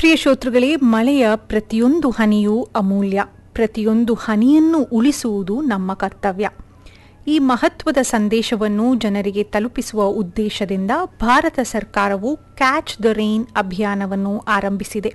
ಪ್ರಿಯ ಶ್ರೋತೃಗಳೇ ಮಳೆಯ ಪ್ರತಿಯೊಂದು ಹನಿಯೂ ಅಮೂಲ್ಯ ಪ್ರತಿಯೊಂದು ಹನಿಯನ್ನು ಉಳಿಸುವುದು ನಮ್ಮ ಕರ್ತವ್ಯ ಈ ಮಹತ್ವದ ಸಂದೇಶವನ್ನು ಜನರಿಗೆ ತಲುಪಿಸುವ ಉದ್ದೇಶದಿಂದ ಭಾರತ ಸರ್ಕಾರವು ಕ್ಯಾಚ್ ದ ರೈನ್ ಅಭಿಯಾನವನ್ನು ಆರಂಭಿಸಿದೆ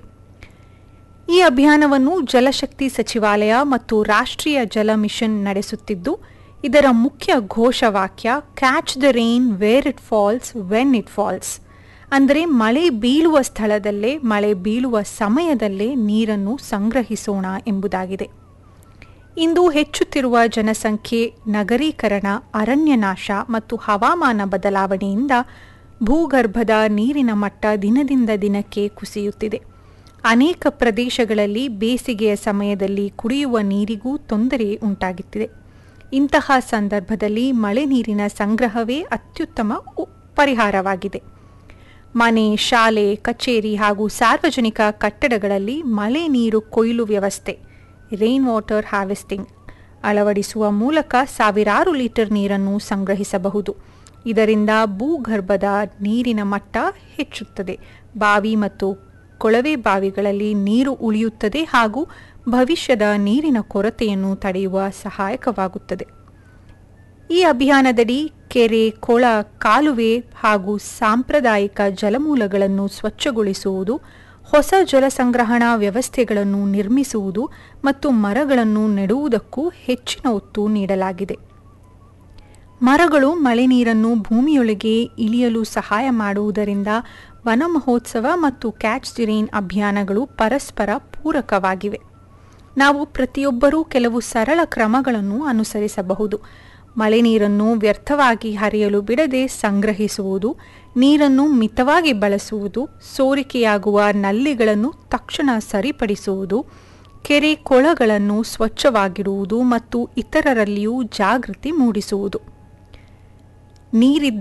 ಈ ಅಭಿಯಾನವನ್ನು ಜಲಶಕ್ತಿ ಸಚಿವಾಲಯ ಮತ್ತು ರಾಷ್ಟ್ರೀಯ ಜಲ ಮಿಷನ್ ನಡೆಸುತ್ತಿದ್ದು ಇದರ ಮುಖ್ಯ ಘೋಷವಾಕ್ಯ catch the rain where it falls when it falls ಅಂದರೆ ಮಳೆ ಬೀಳುವ ಸ್ಥಳದಲ್ಲೇ ಮಳೆ ಬೀಳುವ ಸಮಯದಲ್ಲೇ ನೀರನ್ನು ಸಂಗ್ರಹಿಸೋಣ ಎಂಬುದಾಗಿದೆ ಇಂದು ಹೆಚ್ಚುತ್ತಿರುವ ಜನಸಂಖ್ಯೆ ನಗರೀಕರಣ ಅರಣ್ಯನಾಶ ಮತ್ತು ಹವಾಮಾನ ಬದಲಾವಣೆಯಿಂದ ಭೂಗರ್ಭದ ನೀರಿನ ಮಟ್ಟ ದಿನದಿಂದ ದಿನಕ್ಕೆ ಕುಸಿಯುತ್ತಿದೆ ಅನೇಕ ಪ್ರದೇಶಗಳಲ್ಲಿ ಬೇಸಿಗೆಯ ಸಮಯದಲ್ಲಿ ಕುಡಿಯುವ ನೀರಿಗೂ ತೊಂದರೆ ಉಂಟಾಗುತ್ತಿದೆ ಇಂತಹ ಸಂದರ್ಭದಲ್ಲಿ ಮಳೆ ನೀರಿನ ಸಂಗ್ರಹವೇ ಅತ್ಯುತ್ತಮ ಉ- ಪರಿಹಾರವಾಗಿದೆ ಮನೆ ಶಾಲೆ ಕಚೇರಿ ಹಾಗೂ ಸಾರ್ವಜನಿಕ ಕಟ್ಟಡಗಳಲ್ಲಿ ಮಳೆ ನೀರು ಕೊಯ್ಲು ವ್ಯವಸ್ಥೆ ರೈನ್ ವಾಟರ್ ಹಾರ್ವೆಸ್ಟಿಂಗ್ ಅಳವಡಿಸುವ ಮೂಲಕ ಸಾವಿರಾರು ಲೀಟರ್ ನೀರನ್ನು ಸಂಗ್ರಹಿಸಬಹುದು ಇದರಿಂದ ಭೂಗರ್ಭದ ನೀರಿನ ಮಟ್ಟ ಹೆಚ್ಚುತ್ತದೆ ಬಾವಿ ಮತ್ತು ಕೊಳವೆ ಬಾವಿಗಳಲ್ಲಿ ನೀರು ಉಳಿಯುತ್ತದೆ ಹಾಗೂ ಭವಿಷ್ಯದ ನೀರಿನ ಕೊರತೆಯನ್ನು ತಡೆಯುವ ಸಹಾಯಕವಾಗುತ್ತದೆ ಈ ಅಭಿಯಾನದಡಿ ಕೆರೆ ಕೊಳ ಕಾಲುವೆ ಹಾಗೂ ಸಾಂಪ್ರದಾಯಿಕ ಜಲಮೂಲಗಳನ್ನು ಸ್ವಚ್ಛಗೊಳಿಸುವುದು ಹೊಸ ಜಲ ಸಂಗ್ರಹಣಾ ವ್ಯವಸ್ಥೆಗಳನ್ನು ನಿರ್ಮಿಸುವುದು ಮತ್ತು ಮರಗಳನ್ನು ನೆಡುವುದಕ್ಕೂ ಹೆಚ್ಚಿನ ಒತ್ತು ನೀಡಲಾಗಿದೆ ಮರಗಳು ಮಳೆ ನೀರನ್ನು ಭೂಮಿಯೊಳಗೆ ಇಳಿಯಲು ಸಹಾಯ ಮಾಡುವುದರಿಂದ ವನ ಮಹೋತ್ಸವ ಮತ್ತು ಕ್ಯಾಚ್ ದಿ ರೈನ್ ಅಭಿಯಾನಗಳು ಪರಸ್ಪರ ಪೂರಕವಾಗಿವೆ ನಾವು ಪ್ರತಿಯೊಬ್ಬರೂ ಕೆಲವು ಸರಳ ಕ್ರಮಗಳನ್ನು ಅನುಸರಿಸಬಹುದು ಮಳೆ ನೀರನ್ನು ವ್ಯರ್ಥವಾಗಿ ಹರಿಯಲು ಬಿಡದೆ ಸಂಗ್ರಹಿಸುವುದು ನೀರನ್ನು ಮಿತವಾಗಿ ಬಳಸುವುದು ಸೋರಿಕೆಯಾಗುವ ನಲ್ಲಿಗಳನ್ನು ತಕ್ಷಣ ಸರಿಪಡಿಸುವುದು ಕೆರೆ ಕೊಳಗಳನ್ನು ಸ್ವಚ್ಛವಾಗಿಡುವುದು ಮತ್ತು ಇತರರಲ್ಲಿಯೂ ಜಾಗೃತಿ ಮೂಡಿಸುವುದು ನೀರಿದ್ದ